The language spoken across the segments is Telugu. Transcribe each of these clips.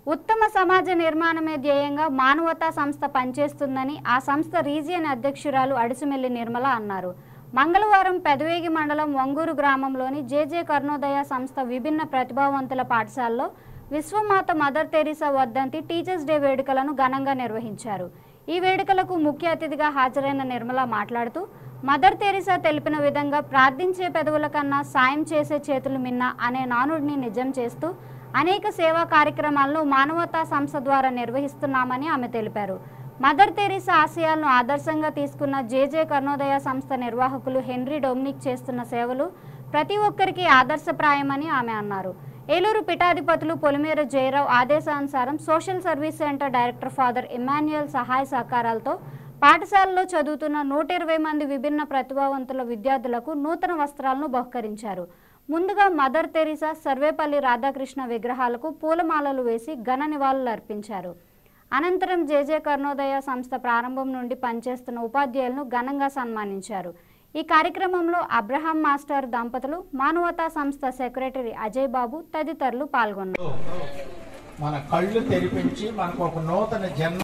ఉత్తమ సమాజ నిర్మాణమే ధ్యేయంగా మానవతా సంస్థ పనిచేస్తుందని ఆ సంస్థ రీజియన్ అధ్యక్షురాలు అడిసిమెల్లి నిర్మల అన్నారు మంగళవారం పెదవేగి మండలం వంగూరు గ్రామంలోని జేజే కర్ణోదయ సంస్థ విభిన్న ప్రతిభావంతుల పాఠశాలలో విశ్వమాత మదర్ తెరీసా వర్ధంతి టీచర్స్ డే వేడుకలను ఘనంగా నిర్వహించారు ఈ వేడుకలకు ముఖ్య అతిథిగా హాజరైన నిర్మల మాట్లాడుతూ మదర్ తెరీసా తెలిపిన విధంగా ప్రార్థించే పెదవుల కన్నా సాయం చేసే చేతులు మిన్న అనే నానుడిని నిజం చేస్తూ అనేక సేవా కార్యక్రమాలను మానవతా సంస్థ ద్వారా నిర్వహిస్తున్నామని ఆమె తెలిపారు మదర్ తెరీసా ఆశయాలను ఆదర్శంగా తీసుకున్న జేజే కర్ణోదయ సంస్థ నిర్వాహకులు హెన్రీ డొమినిక్ చేస్తున్న సేవలు ప్రతి ఒక్కరికి ఆదర్శప్రాయమని ఆమె అన్నారు ఏలూరు పీఠాధిపతులు పొలిమేర జయరావు ఆదేశానుసారం social service centre director father Emmanuel సహాయ సహకారాలతో పాఠశాలలో చదువుతున్న నూట ఇరవై మంది విభిన్న ప్రతిభావంతుల విద్యార్థులకు నూతన వస్త్రాలను బహుకరించారు ముందుగా మదర్ తెరీసా సర్వేపల్లి రాధాకృష్ణ విగ్రహాలకు పూలమాలలు వేసి ఘన నివాళులు అర్పించారు అనంతరం జేజే కర్ణోదయ సంస్థ ప్రారంభం నుండి పనిచేస్తున్న ఉపాధ్యాయులను ఘనంగా సన్మానించారు ఈ కార్యక్రమంలో అబ్రహాం మాస్టర్ దంపతులు మానవతా సంస్థ సెక్రటరీ అజయ్ బాబు తదితరులు పాల్గొన్నారు మన కళ్ళు తెరిపించి మనకు ఒక నూతన జన్మ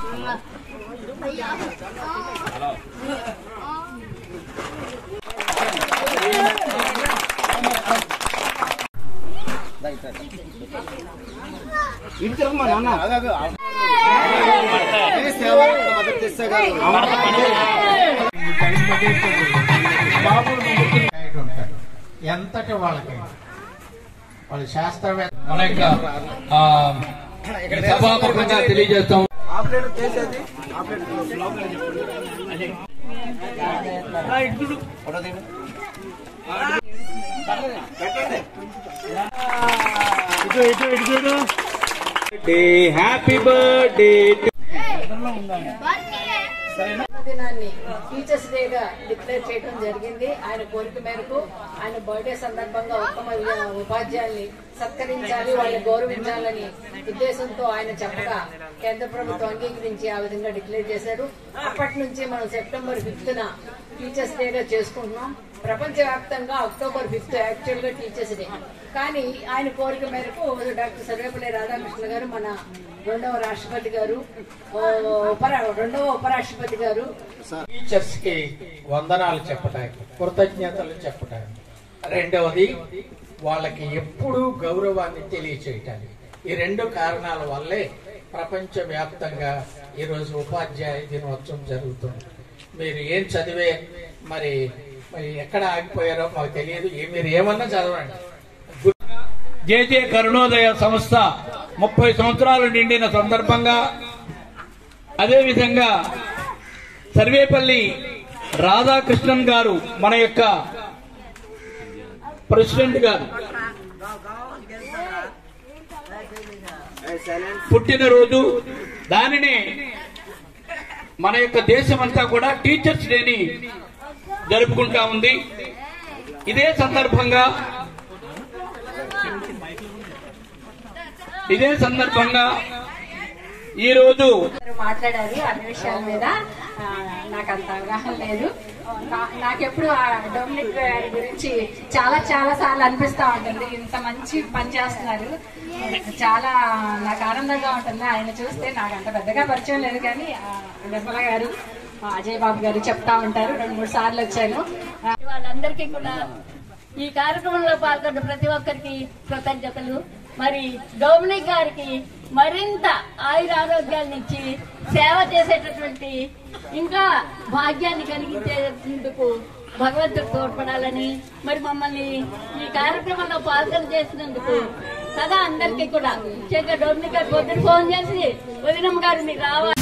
బాబులు ముందుకు బయట ఉంటారు ఎంతటి వాళ్ళకి వాళ్ళు శాస్త్రవేత్త మన యొక్క ఆ, సభాముఖంగా తెలియజేస్తాం హ్యాపీ బర్త్డే దినాన్ని టీచర్స్ డేగా డిక్లేర్ చేయడం జరిగింది ఆయన కోరిక మేరకు ఆయన బర్త్డే సందర్భంగా ఉత్తమ వి- ఉపాధ్యాయుల్ని సత్కరించాలి వాళ్ళని గౌరవించాలని ఉద్దేశంతో ఆయన చెప్పగా కేంద్ర ప్రభుత్వం అంగీకరించి ఆ విధంగా డిక్లేర్ చేశారు అప్పటి నుంచి మనం సెప్టెంబర్ ఫిఫ్త్ న టీచర్స్ డేగా చేసుకుంటున్నాం ప్రపంచవ్యాప్తంగా అక్టోబర్ ఫిఫ్త్ యాక్చువల్ గా టీచర్స్ డే కానీ ఆయన కోరిక మేరకు డాక్టర్ సర్వేపల్లి రాధాకృష్ణ గారు మన రెండవ రాష్ట్రపతి గారు ఓ, ఉపరా రెండవ ఉపరాష్ట్రపతి గారు టీచర్స్ కి వందనాలు చెప్పడానికి కృతజ్ఞతలు చెప్పడానికి రెండవది వాళ్ళకి ఎప్పుడూ గౌరవాన్ని తెలియచేయటానికి ఈ రెండు కారణాల వల్లే ప్రపంచ వ్యాప్తంగా ఈరోజు ఉపాధ్యాయ దినోత్సవం జరుగుతుంది మీరు ఏం చదివే మరి మరి ఎక్కడ ఆగిపోయారో మాకు తెలియదు ఏ- మీరు ఏమన్నా చదవండి జేజే కరుణోదయ సంస్థ ముప్పై సంవత్సరాలు నిండిన సందర్భంగా అదేవిధంగా సర్వేపల్లి రాధాకృష్ణన్ గారు మన యొక్క ప్రెసిడెంట్ గారు పుట్టినరోజు దానిని మన యొక్క దేశమంతా కూడా టీచర్స్ డేని జరుపుకుంటా ఉంది ఇదే సందర్భంగా ఇదే సందర్భంగా ఈ రోజు గారు మాట్లాడారు అన్ని విషయాల మీద ఆ, నాకు అంత అవగాహన లేదు నా- నాకెప్పుడు ఆ డొమినిక్ గారి గురించి చాలా చాలా సార్లు అనిపిస్తా ఉంటుంది ఇంత మంచి పని చేస్తున్నారు చాలా నాకు ఆనందంగా ఉంటుంది ఆయన చూస్తే నాకు అంత పెద్దగా పరిచయం లేదు కానీ ఆ, నిర్మల గారు ఆ, అజయ్ బాబు గారు చెప్తా ఉంటారు రెండు మూడు సార్లు వచ్చాను ఆ, వాళ్ళందరికీ కూడా ఈ కార్యక్రమంలో పాల్గొన్న ప్రతి ఒక్కరికి కృతజ్ఞతలు మరి డొమినిక్ గారికి మరింత ఆయుర ఆరోగ్యాలను ఇచ్చి సేవ చేసేటటువంటి ఇంకా భాగ్యాన్ని కలిగించేందుకు భగవంతుడు తోడ్పడాలని మరి మమ్మల్ని ఈ కార్యక్రమంలో పాల్గొన చేసినందుకు సదా అందరికీ కూడా ముఖ్యంగా డొమినిక్ గారు పొద్దున ఫోన్ చేసి వదినమ్మ గారు మీరు రావాలి